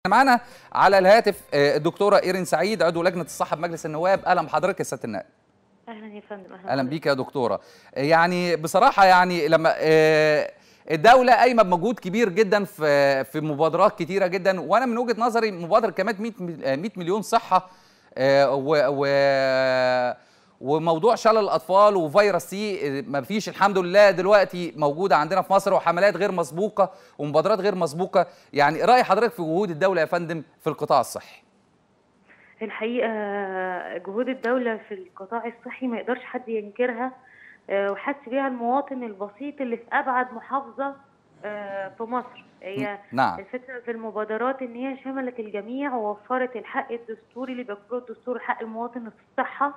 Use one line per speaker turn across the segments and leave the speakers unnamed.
معانا على الهاتف الدكتوره ايرين سعيد عضو لجنه الصحه بمجلس النواب اهلا بحضرتك يا سياده النائب
اهلا يا فندم
اهلا بيك يا دكتوره يعني بصراحه يعني لما الدوله قايمه بمجهود كبير جدا في في مبادرات كتيره جدا وانا من وجهه نظري مبادره كمان 100 100 مليون صحه و وموضوع شلل الاطفال وفيروس سي ما فيش الحمد لله دلوقتي موجوده عندنا في مصر وحملات غير مسبوقه ومبادرات غير مسبوقه يعني راي حضرتك في جهود الدوله يا فندم في القطاع الصحي
الحقيقه جهود الدوله في القطاع الصحي ما يقدرش حد ينكرها وحس بيها المواطن البسيط اللي في ابعد محافظه في مصر هي
نعم.
الفكره في المبادرات ان هي شملت الجميع ووفرت الحق الدستوري اللي بيقره الدستور حق المواطن في الصحه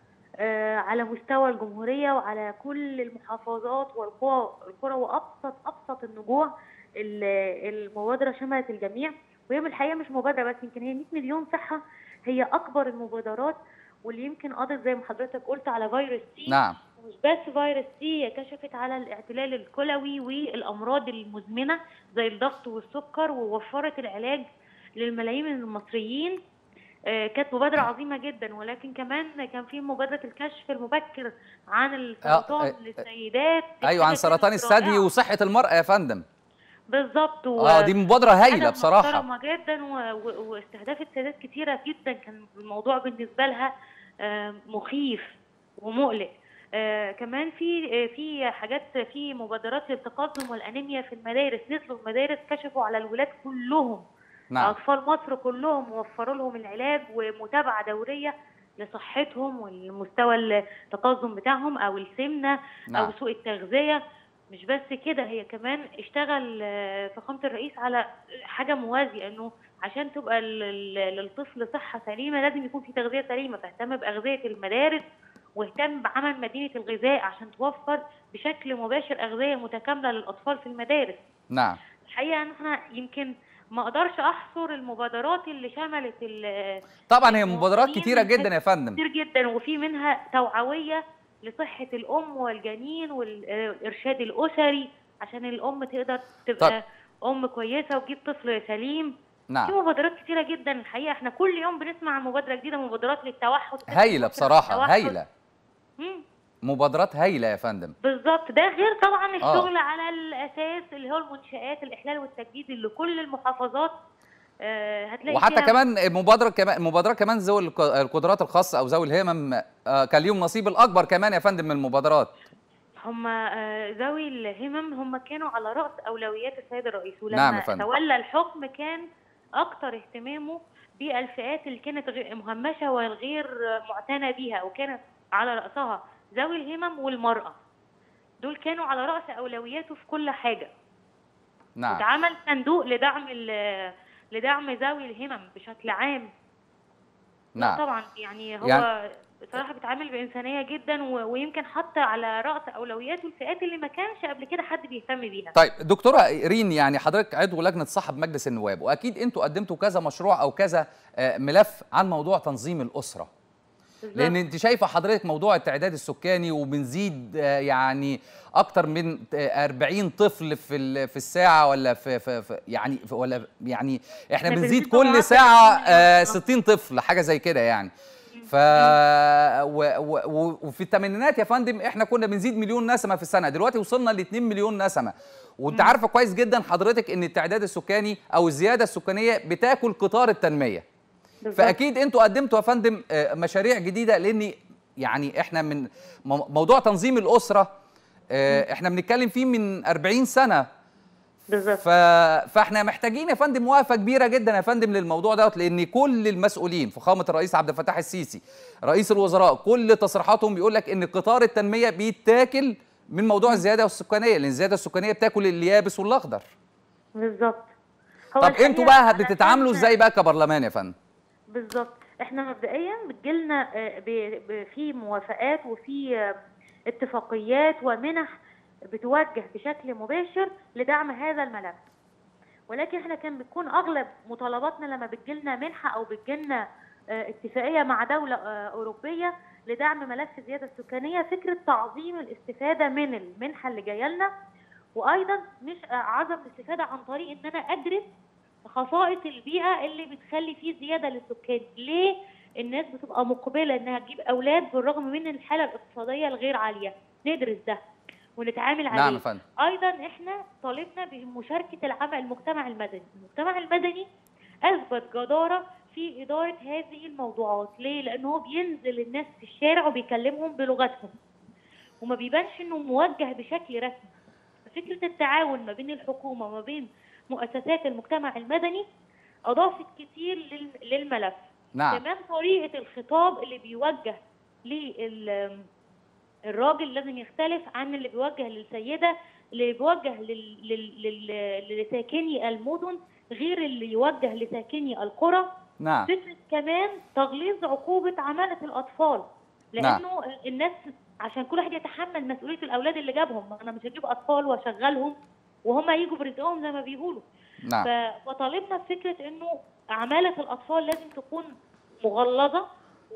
على مستوى الجمهورية وعلى كل المحافظات والقرى القرى وأبسط أبسط النجوع المبادرة شملت الجميع وهي من الحقيقة مش مبادرة بس يمكن هي 100 مليون صحة هي أكبر المبادرات واللي يمكن قضت زي ما حضرتك قلت على فيروس سي
نعم
مش بس فيروس سي هي كشفت على الاعتلال الكلوي والأمراض المزمنة زي الضغط والسكر ووفرت العلاج للملايين من المصريين كانت مبادرة عظيمة جدا ولكن كمان كان في مبادرة الكشف المبكر عن السرطان للسيدات
ايوه عن سرطان الثدي وصحة المرأة يا فندم
بالظبط
اه دي مبادرة هايلة بصراحة
محترمة جدا واستهدفت سيدات كتيرة جدا كان الموضوع بالنسبة لها مخيف ومقلق آه كمان في في حاجات في مبادرات للتقدم والانيميا في المدارس نزلوا المدارس كشفوا على الولاد كلهم نعم. اطفال مصر كلهم وفروا لهم العلاج ومتابعه دوريه لصحتهم والمستوى التقزم بتاعهم او السمنه نعم. او سوء التغذيه مش بس كده هي كمان اشتغل فخامه الرئيس على حاجه موازيه انه عشان تبقى للطفل صحه سليمه لازم يكون في تغذيه سليمه فاهتم باغذيه المدارس واهتم بعمل مدينه الغذاء عشان توفر بشكل مباشر اغذيه متكامله للاطفال في المدارس
نعم
الحقيقه ان احنا يمكن ما اقدرش احصر المبادرات اللي شملت
طبعا هي مبادرات كتيره جدا يا فندم
كتير جدا وفي منها توعويه لصحه الام والجنين والارشاد الاسري عشان الام تقدر تبقى طب. ام كويسه وتجيب طفل سليم
نعم
في مبادرات كتيره جدا الحقيقه احنا كل يوم بنسمع عن مبادره جديده مبادرات للتوحد
هايله بصراحه هايله مبادرات هايله يا فندم
بالظبط ده غير طبعا الشغل آه. على الاساس اللي هو المنشات الاحلال والتجديد اللي كل المحافظات آه هتلاقي
وحتى كمان مبادره كمان مبادره كمان ذوي القدرات الخاصه او ذوي الهمم آه كان ليهم نصيب الاكبر كمان يا فندم من المبادرات
هم آه ذوي الهمم هم كانوا على راس اولويات السيد الرئيس ولما
نعم
تولى الحكم كان اكتر اهتمامه بالفئات اللي كانت مهمشه والغير معتنى بيها وكانت على راسها ذوي الهمم والمرأة دول كانوا على رأس أولوياته في كل حاجة
نعم
اتعمل صندوق لدعم لدعم ذوي الهمم بشكل عام
نعم
طبعا يعني هو يعني بصراحة بيتعامل بإنسانية جدا ويمكن حتى على رأس أولوياته الفئات اللي ما كانش قبل كده حد بيهتم بيها
طيب دكتورة رين يعني حضرتك عضو لجنة صحة بمجلس النواب وأكيد أنتوا قدمتوا كذا مشروع أو كذا ملف عن موضوع تنظيم الأسرة لان انت شايفه حضرتك موضوع التعداد السكاني وبنزيد يعني اكتر من 40 طفل في في الساعه ولا في, في, في يعني في ولا يعني احنا بنزيد كل ساعه 60 طفل حاجه زي كده يعني ف و... و... وفي الثمانينات يا فندم احنا كنا بنزيد مليون نسمه في السنه دلوقتي وصلنا ل 2 مليون نسمه وانت عارفه كويس جدا حضرتك ان التعداد السكاني او الزياده السكانيه بتاكل قطار التنميه فاكيد انتوا قدمتوا يا فندم مشاريع جديده لان يعني احنا من موضوع تنظيم الاسره احنا بنتكلم فيه من 40 سنه
بالظبط
ف... فاحنا محتاجين يا فندم موافقه كبيره جدا يا فندم للموضوع دوت لان كل المسؤولين فخامه الرئيس عبد الفتاح السيسي رئيس الوزراء كل تصريحاتهم بيقول لك ان قطار التنميه بيتاكل من موضوع الزياده السكانيه لان الزياده السكانيه بتاكل اليابس والاخضر
بالظبط
طب انتوا بقى بتتعاملوا ازاي بقى كبرلمان يا فندم
بالظبط احنا مبدئيا بتجيلنا في موافقات وفي اتفاقيات ومنح بتوجه بشكل مباشر لدعم هذا الملف ولكن احنا كان بتكون اغلب مطالباتنا لما بتجيلنا منحه او بتجيلنا اتفاقيه مع دوله اوروبيه لدعم ملف الزياده السكانيه فكره تعظيم الاستفاده من المنحه اللي جايه لنا وايضا مش عدم الاستفاده عن طريق ان انا ادرس خصائص البيئه اللي بتخلي فيه زياده للسكان ليه الناس بتبقى مقبله انها تجيب اولاد بالرغم من الحاله الاقتصاديه الغير عاليه ندرس ده ونتعامل عليه
نعم يا فندم
ايضا احنا طالبنا بمشاركه العمل المجتمع المدني المجتمع المدني اثبت جداره في اداره هذه الموضوعات ليه لانه هو بينزل الناس في الشارع وبيكلمهم بلغتهم وما بيبانش انه موجه بشكل رسمي فكره التعاون ما بين الحكومه وما بين مؤسسات المجتمع المدني اضافت كتير لل- للملف
نعم
كمان طريقه الخطاب اللي بيوجه لل الراجل لازم يختلف عن اللي بيوجه للسيده اللي بيوجه لل... لل... لل... لساكني المدن غير اللي يوجه لساكني القرى
نعم
فكره كمان تغليظ عقوبه عماله الاطفال لانه الناس عشان كل واحد يتحمل مسؤوليه الاولاد اللي جابهم ما انا مش هجيب اطفال واشغلهم وهم يجوا برزقهم زي ما بيقولوا
نعم
ف- فطالبنا بفكره انه عماله الاطفال لازم تكون مغلظه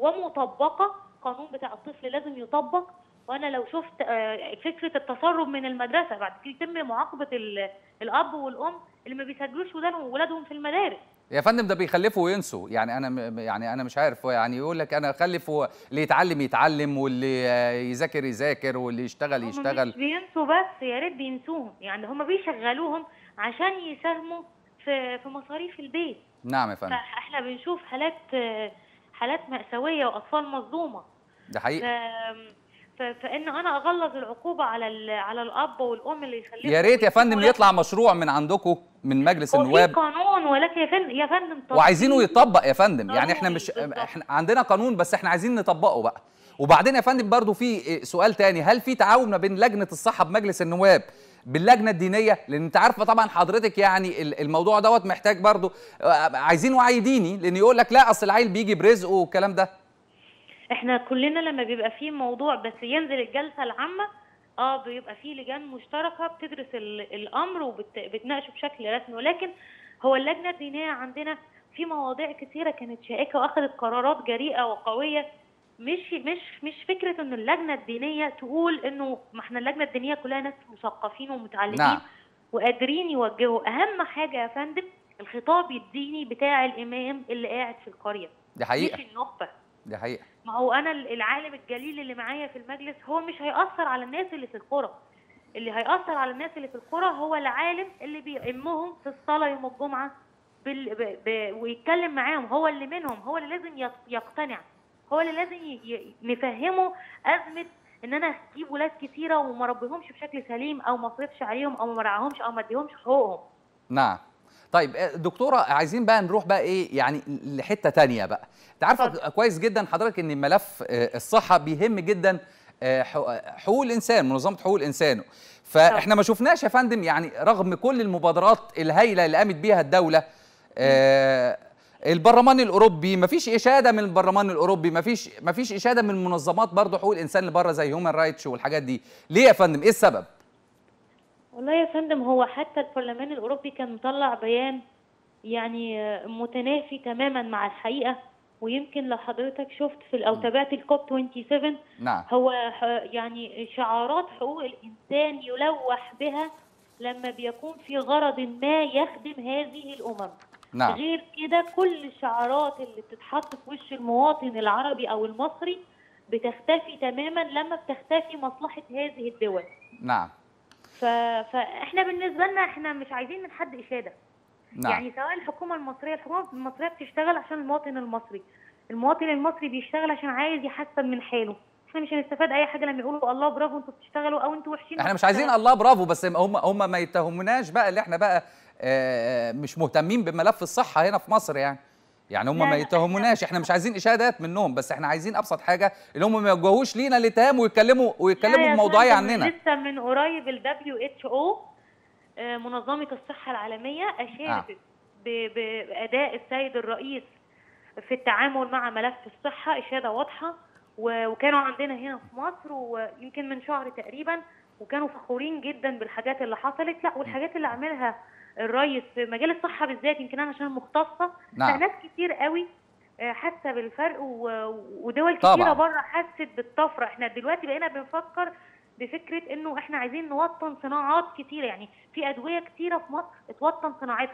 ومطبقه القانون بتاع الطفل لازم يطبق وانا لو شفت آه، فكره التسرب من المدرسه بعد كده يتم معاقبه ال- الاب والام اللي ما بيسجلوش ولادهم ولادهم في المدارس
يا فندم ده بيخلفوا وينسوا يعني انا م- يعني انا مش عارف يعني يقول لك انا اخلف و- اللي يتعلم يتعلم واللي آه، يذاكر يذاكر واللي يشتغل
هم
يشتغل
مش بينسوا بس يا ريت بينسوهم يعني هم بيشغلوهم عشان يساهموا في في مصاريف البيت
نعم يا فندم
فاحنا بنشوف حالات آه، حالات مأساوية وأطفال مظلومة
ده حقيقي
ف- ف- فإن أنا أغلظ العقوبة على ال- على الأب والأم اللي يخليهم
يا ريت يا فندم يطلع مشروع من عندكم من مجلس
هو في
النواب
قانون ولكن يا فندم يا فندم تطبيق-
وعايزينه يتطبق يا فندم يعني احنا
ضروري
مش
بالظبط.
احنا عندنا قانون بس احنا عايزين نطبقه بقى وبعدين يا فندم برضو في سؤال تاني هل في تعاون ما بين لجنه الصحه بمجلس النواب باللجنه الدينيه لان انت عارفه طبعا حضرتك يعني ال- الموضوع دوت محتاج برضو آه، عايزين وعي ديني لان يقول لك لا اصل العيل بيجي برزقه والكلام ده
احنا كلنا لما بيبقى فيه موضوع بس ينزل الجلسة العامة اه بيبقى فيه لجان مشتركة بتدرس ال- الأمر وبتناقشه بشكل رسمي ولكن هو اللجنة الدينية عندنا في مواضيع كثيرة كانت شائكة وأخذت قرارات جريئة وقوية مش مش مش فكرة إن اللجنة الدينية تقول إنه ما احنا اللجنة الدينية كلها ناس مثقفين ومتعلمين
نعم.
وقادرين يوجهوا أهم حاجة يا فندم الخطاب الديني بتاع الإمام اللي قاعد في القرية
دي
مش
حقيقه
النخبة
دي حقيقه
ما هو انا العالم الجليل اللي معايا في المجلس هو مش هيأثر على الناس اللي في القرى اللي هيأثر على الناس اللي في القرى هو العالم اللي بيأمهم في الصلاة يوم الجمعة بال... ب... ب... ويتكلم معاهم هو اللي منهم هو اللي لازم يق- يقتنع هو اللي لازم ي... ي... نفهمه أزمة ان انا اجيب ولاد كتيره وما ربيهمش بشكل سليم او ما اصرفش عليهم او ما مرعاهمش او ما اديهمش حقوقهم
نعم طيب آه، دكتوره عايزين بقى نروح بقى ايه يعني لحته تانية بقى انت عارفه
اتفضل.
كويس جدا حضرتك ان ملف آه، الصحه بيهم جدا آه، حقوق حقوق الانسان منظمه حقوق الانسان فاحنا ما شفناش يا فندم يعني رغم كل المبادرات الهائله اللي قامت بيها الدوله آه، البرلمان الاوروبي ما فيش اشاده من البرلمان الاوروبي ما فيش ما فيش اشاده من منظمات برضه حقوق الانسان اللي بره زي هيومن رايتس والحاجات دي ليه يا فندم ايه السبب
والله يا فندم هو حتى البرلمان الأوروبي كان مطلع بيان يعني آه، متنافي تماما مع الحقيقة ويمكن لو حضرتك شفت في أو تابعت الكوب 27
نعم
هو ح- يعني شعارات حقوق الإنسان يلوح بها لما بيكون في غرض ما يخدم هذه الأمم
نعم
غير كده كل الشعارات اللي بتتحط في وش المواطن العربي أو المصري بتختفي تماما لما بتختفي مصلحة هذه الدول
نعم
ف... فاحنا بالنسبه لنا احنا مش عايزين من حد اشاده
نعم
يعني سواء الحكومه المصريه الحكومه المصريه بتشتغل عشان المواطن المصري المواطن المصري بيشتغل عشان عايز يحسن من حاله احنا مش هنستفاد اي حاجه لما يقولوا الله برافو انتوا بتشتغلوا او انتوا وحشين
احنا مش عايزين الله برافو بس هم هم ما يتهموناش بقى اللي احنا بقى آه، مش مهتمين بملف الصحه هنا في مصر يعني يعني هم
لا،
ما
لا،
يتهموناش احنا مش عايزين اشادات منهم بس احنا عايزين ابسط حاجه اللي هم ما يوجهوش لينا الاتهام ويتكلموا
لا
ويتكلموا
يا
بموضوعيه
فندم،
عننا
لسه من قريب ال WHO آه، منظمة الصحة العالمية أشادت ب- بأداء السيد الرئيس في التعامل مع ملف الصحة إشادة واضحة و- وكانوا عندنا هنا في مصر ويمكن من شهر تقريبا وكانوا فخورين جدا بالحاجات اللي حصلت لا والحاجات اللي عملها الرئيس في مجال الصحة بالذات يمكن أنا عشان مختصة
نعم.
فناس كتير قوي آه، حاسة بالفرق و- ودول
طبعاً.
كتيرة بره حست بالطفرة احنا دلوقتي بقينا بنفكر بفكره انه احنا عايزين نوطن صناعات كتيره يعني في ادويه كتيره في مصر اتوطن صناعتها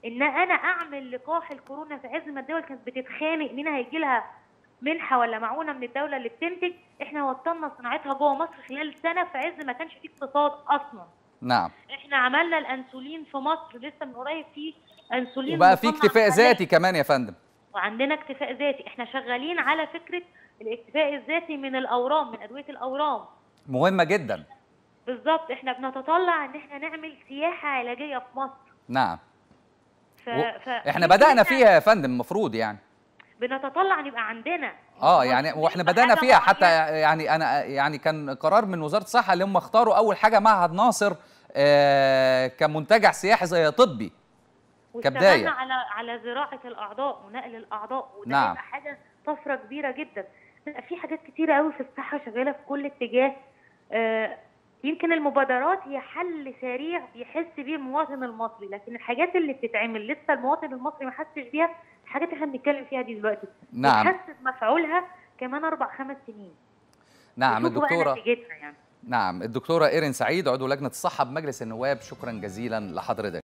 ان انا اعمل لقاح الكورونا في عز ما الدول كانت بتتخانق مين هيجي لها منحه ولا معونه من الدوله اللي بتنتج احنا وطننا صناعتها جوه مصر خلال سنه في عز ما كانش فيه اقتصاد اصلا
نعم
احنا عملنا الانسولين في مصر لسه من قريب في انسولين
وبقى في
مصنع
اكتفاء
محليا.
ذاتي كمان يا فندم
وعندنا اكتفاء ذاتي احنا شغالين على فكره الاكتفاء الذاتي من الاورام من ادويه الاورام
مهمه جدا
بالظبط احنا بنتطلع ان احنا نعمل سياحه علاجيه في مصر
نعم
ف...
و-
ف...
احنا بدانا فيها يا فندم المفروض يعني
بنتطلع ان يبقى عندنا
اه يعني واحنا
يبقى
بدانا
حاجة
فيها حتى
معينة.
يعني انا يعني كان قرار من وزاره الصحه اللي هم اختاروا اول حاجه معهد ناصر آه كمنتجع سياحي زي طبي كبداية.
واشتغلنا على على زراعه الاعضاء ونقل الاعضاء وده
نعم.
هيبقى حاجه طفره كبيره جدا لا، في حاجات كتيره قوي في الصحه شغاله في كل اتجاه آه يمكن المبادرات هي حل سريع يحس بيه المواطن المصري لكن الحاجات اللي بتتعمل لسه المواطن المصري ما حسش بيها الحاجات اللي احنا بنتكلم فيها دي دلوقتي
نعم
يحس بمفعولها كمان اربع خمس سنين
نعم
وشوفوا بقى
الدكتوره
نتيجتها يعني
نعم الدكتوره ايرين سعيد عضو لجنه الصحه بمجلس النواب شكرا جزيلا لحضرتك